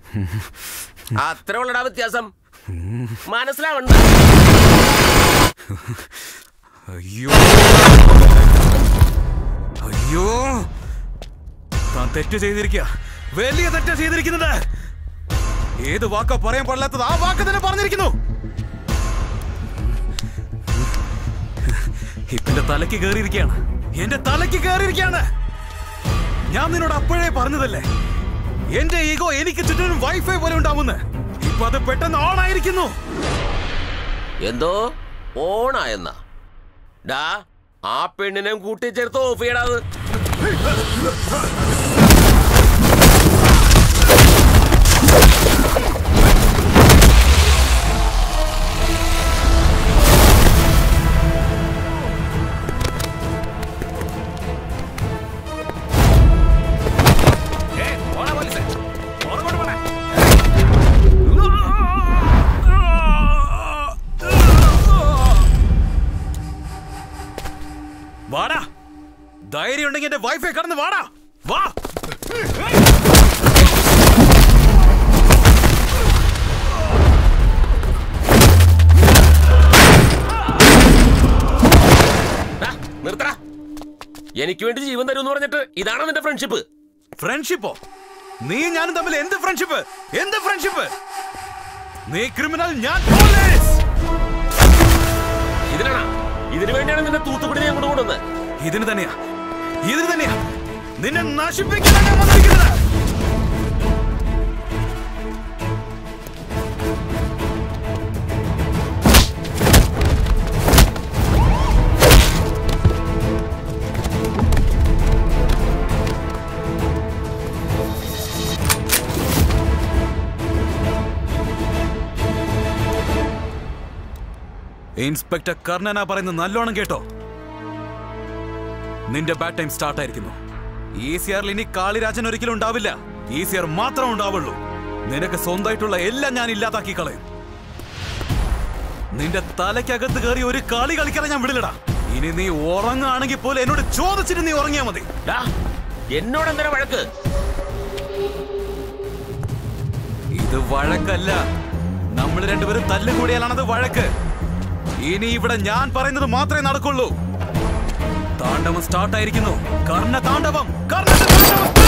അത്ര ഉള്ളടാ വ്യത്യാസം മനസ്സിലാവണ്ട അയ്യോ അയ്യോ താൻ തെറ്റ് ചെയ്തിരിക്കുക വലിയ തെറ്റ് ചെയ്തിരിക്കുന്നത് ഏത് വാക്കാ പറയാൻ പാടില്ലാത്തത് ആ വാക്ക് തന്നെ പറഞ്ഞിരിക്കുന്നു ഇപ്പിന്റെ തലയ്ക്ക് കയറിയിരിക്കുകയാണ് എന്റെ തലയ്ക്ക് കയറിയിരിക്കുകയാണ് ഞാൻ നിന്നോട് അപ്പോഴേ പറഞ്ഞതല്ലേ എന്റെ ഈഗോ എനിക്ക് ചുറ്റിനും വൈഫൈ പോലെ ഉണ്ടാവുന്നു ഇപ്പൊ അത് പെട്ടെന്ന് ഓൺ ആയിരിക്കുന്നു എന്തോ ഓണായെന്ന ഡാ ആ പെണ്ണിനെയും കൂട്ടിച്ചേർത്ത് ഓഫ് ചെയ്യടാത് വാടാ ധൈര്യം ഉണ്ടെങ്കിൽ എന്റെ വൈഫൈ കടന്ന് വാടാ വാ ഡാ, നിർത്തടാ എനിക്ക് വേണ്ടി ജീവൻ തരുമെന്ന് പറഞ്ഞിട്ട് ഇതാണോ നിന്റെ ഫ്രണ്ട്ഷിപ്പ് ഫ്രണ്ട്ഷിപ്പോ നീ ഞാനും തമ്മിൽ എന്ത് ഫ്രണ്ട്ഷിപ്പ് എന്ത് ഫ്രണ്ട്ഷിപ്പ് നീ ക്രിമിനൽ ഞാൻ പോലീസ് ഇതിനാണ് ഇതിനു വേണ്ടിയാണ് നിന്റെ തൂത്തുപിടി ഞാൻ കൊണ്ടുകൊണ്ടുവന്നത് ഇതിന് തന്നെയാ ഇതിന് തന്നെയാ നിന്നെ നശിപ്പിക്കാനാണ് ഞാൻ വന്നിരിക്കുന്നത് ഇൻസ്പെക്ടർ കർണന പറയുന്നത് നല്ലോണം കേട്ടോ നിന്റെ ബാഡ് ടൈം സ്റ്റാർട്ട് ആയിരിക്കുന്നു ഈ സിയറിൽ ഇനി കാളിരാജൻ ഒരിക്കലും ഉണ്ടാവില്ല ഈ സിയർ മാത്രം ഉണ്ടാവുള്ളൂ നിനക്ക് സ്വന്തമായിട്ടുള്ള എല്ലാം ഞാൻ ഇല്ലാതാക്കി കളയും നിന്റെ തലയ്ക്കകത്ത് കയറി ഒരു കളി കളിക്കാതെ ഞാൻ വിടില്ലടാ ഇനി നീ ഉറങ്ങുകയാണെങ്കിൽ പോലും എന്നോട് ചോദിച്ചിട്ട് നീ ഉറങ്ങിയാ മതി ഡാ എന്നോട് എന്തിനാ വഴക്ക് ഇത് വഴക്കല്ല നമ്മൾ രണ്ടുപേരും തല്ലുകൂടിയാലാണത് വഴക്ക് ഇനി ഇവിടെ ഞാൻ പറയുന്നത് മാത്രമേ നടക്കുള്ളൂ താണ്ഡവം സ്റ്റാർട്ട് ആയിരിക്കുന്നു കർണ താണ്ഡവം കർണ താണ്ഡവം